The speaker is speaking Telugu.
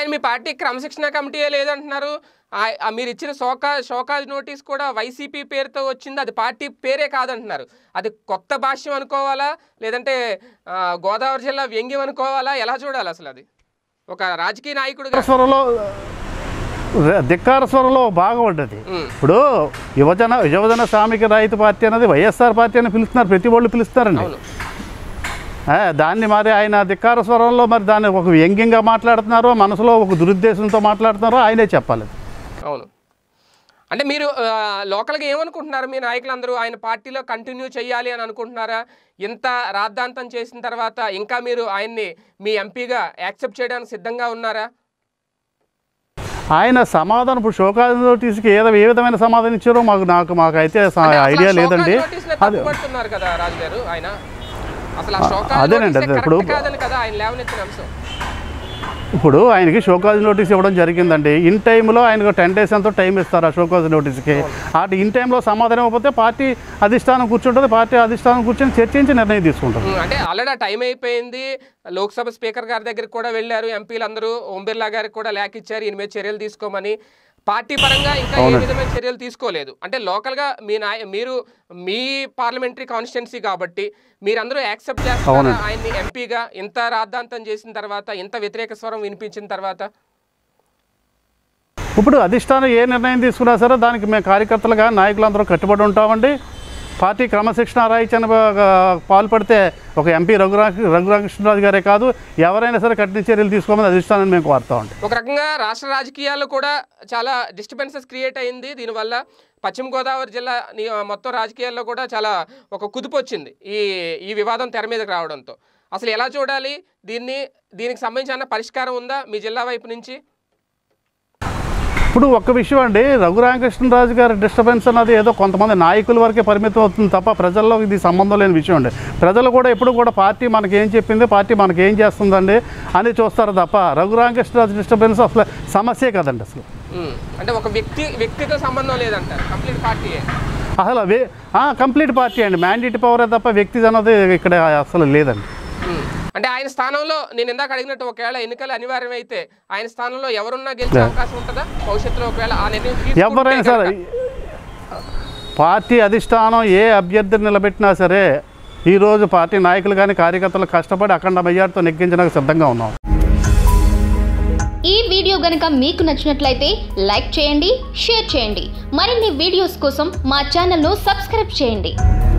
మీ పార్టీ క్రమశిక్షణ కమిటీ లేదంటున్నారు ఆ- ఆ మీరు ఇచ్చిన షోకా షోకాజ్ నోటీస్ కూడా వైసీపీ పేరుతో వచ్చింది అది పార్టీ పేరే కాదంటున్నారు అది కొత్త భాష్యం అనుకోవాలా లేదంటే ఆ, గోదావరి జిల్లా వ్యంగ్యం అనుకోవాలా ఎలా చూడాలి అసలు అది ఒక రాజకీయ నాయకుడిగా స్వరంలో ధిక్కార స్వరంలో భాగం ఉంటుంది ఉమ్, ఇప్పుడు యువజన యువజన శ్రామిక రైతు పార్టీ అనేది వైఎస్ఆర్ పార్టీ అని పిలుస్తున్నారు ప్రతి వాళ్ళు పిలుస్తారండి అవును ఆ, దాన్ని మరి ఆయన ధిక్కార స్వరంలో మరి దాన్ని ఒక వ్యంగ్యంగా మాట్లాడుతున్నారో మనసులో ఒక దురుద్దేశంతో మాట్లాడుతున్నారో ఆయనే చెప్పాలి అవును అంటే మీరు ఆ, లోకల్గా ఏమనుకుంటున్నారు మీ నాయకులందరూ ఆయన పార్టీలో కంటిన్యూ చేయాలి అని అనుకుంటున్నారా ఇంత రాద్ధాంతం చేసిన తర్వాత ఇంకా మీరు ఆయన్ని మీ ఎంపీగా యాక్సెప్ట్ చేయడానికి సిద్ధంగా ఉన్నారా ఆయన సమాధానం ఇప్పుడు షోకాజ్ నోటీస్కి ఏదో ఏ విధమైన సమాధానం ఇచ్చారో మాకు నాకు మాకైతే స- అంటే అసలు ఐడియా ఆ లేదండి షోకాజ్ నోటీస్నే అది తప్పుపడుతున్నారు కదా రాజు గారు ఆయన అసలు ఆ షోకాజ్ అదేనండి, నోటీసే అదే ఇప్పుడు- కరెక్ట్ కాదని కదా ఆయన లేవనెత్తిన అంశం ఇప్పుడు ఆయనకి షోకాజ్ నోటీస్ ఇవ్వడం జరిగిందండి ఇన్ టైంలో ఆయనకు టెన్ డేస్ ఎంతో టైం ఇస్తారు ఆ షోకాజ్ నోటీస్కి అటు ఇన్ టైంలో సమాధానం ఇవ్వకపోతే పార్టీ అధిష్టానం కూర్చుంటుంది పార్టీ అధిష్టానం కూర్చొని చర్చించి నిర్ణయం తీసుకుంటుంది ఉమ్, అంటే ఆల్రెడీ ఆ టైం అయిపోయింది లోక్సభ స్పీకర్ గారి దగ్గరికి కూడా వెళ్ళారు ఎంపీలందరూ ఓం బిర్లా గారికి కూడా లేఖ ఇచ్చారు ఈయన మీద చర్యలు తీసుకోమని పార్టీ పరంగా ఇంకా ఏ విధమైన చర్యలు తీసుకోలేదు అంటే లోకల్గా మీ నాయ మీరు మీ పార్లమెంటరీ కాన్స్టిట్యున్సీ కాబట్టి మీరందరూ యాక్సెప్ట్ చేస్తారా ఆయన్ని ఎంపీగా ఇంత రాద్ధాంతం చేసిన తర్వాత ఇంత వ్యతిరేక స్వరం వినిపించిన తర్వాత ఇప్పుడు అధిష్టానం ఏ నిర్ణయం తీసుకున్నా సరే దానికి మేము కార్యకర్తలుగా నాయకులందరూ కట్టుబడి ఉంటామండి పార్టీ క్రమశిక్షణ రాయించని పాల్పడితే ఒక ఎంపీ రఘురా రఘురామకృష్ణరాజు గారే కాదు ఎవరైనా సరే కఠిన చర్యలు తీసుకోమని అధిష్టానాన్ని మేము కోరుతామండి ఒక రకంగా రాష్ట్ర రాజకీయాల్లో కూడా చాలా డిస్టర్బెన్సెస్ క్రియేట్ అయింది దీనివల్ల పశ్చిమ గోదావరి జిల్లా ని- మొత్తం రాజకీయాల్లో కూడా చాలా ఒక కుదుపు వచ్చింది ఈ ఈ వివాదం తెర మీదకి రావడంతో అసలు ఎలా చూడాలి దీన్ని దీనికి సంబంధించిన పరిష్కారం ఉందా మీ జిల్లా వైపు నుంచి ఇప్పుడు ఒక్క విషయం అండి రఘురామకృష్ణరాజు గారి డిస్టర్బెన్స్ అన్నది ఏదో కొంతమంది నాయకుల వరకే పరిమితం అవుతుంది తప్ప ప్రజల్లో ఇది సంబంధం లేని విషయం అండి ప్రజలు కూడా ఎప్పుడు కూడా పార్టీ మనకి ఏం చెప్పింది పార్టీ మనకి ఏం చేస్తుందండి అని చూస్తారు తప్ప రఘురామకృష్ణరాజు డిస్టర్బెన్స్ అసలు సమస్యే కదండి అసలు ఉమ్, అంటే ఒక వ్యక్తి వ్యక్తితో సంబంధం లేదంటారు కంప్లీట్ పార్టీయే అసలు వే కంప్లీట్ పార్టీ అండి మ్యాండేట్ పవరే తప్ప వ్యక్తి అన్నది ఇక్కడ అసలు లేదండి ఉమ్, అంటే ఆయన స్థానంలో నేను ఇందాక అడిగినట్టు ఒకవేళ ఎన్నికలు అనివార్యం అయితే ఆయన స్థానంలో ఎవరున్నా గెలిచే అవకాశం ఉంటుందా భవిష్యత్తులో ఒకవేళ ఆ నిర్ణయం తీసుకుంటే ఎవరైనా సరే గనుక. పార్టీ అధిష్టానం ఏ అభ్యర్థిని నిలబెట్టినా సరే ఈరోజు పార్టీ నాయకులు కానీ కార్యకర్తలు కష్టపడి అఖండ మెజార్టీతో నెగ్గించడానికి సిద్ధంగా ఉన్నాం ఈ వీడియో గనుక మీకు నచ్చినట్లయితే లైక్ చేయండి షేర్ చేయండి మరిన్ని వీడియోస్ కోసం మా ఛానల్ను సబ్స్క్రైబ్ చేయండి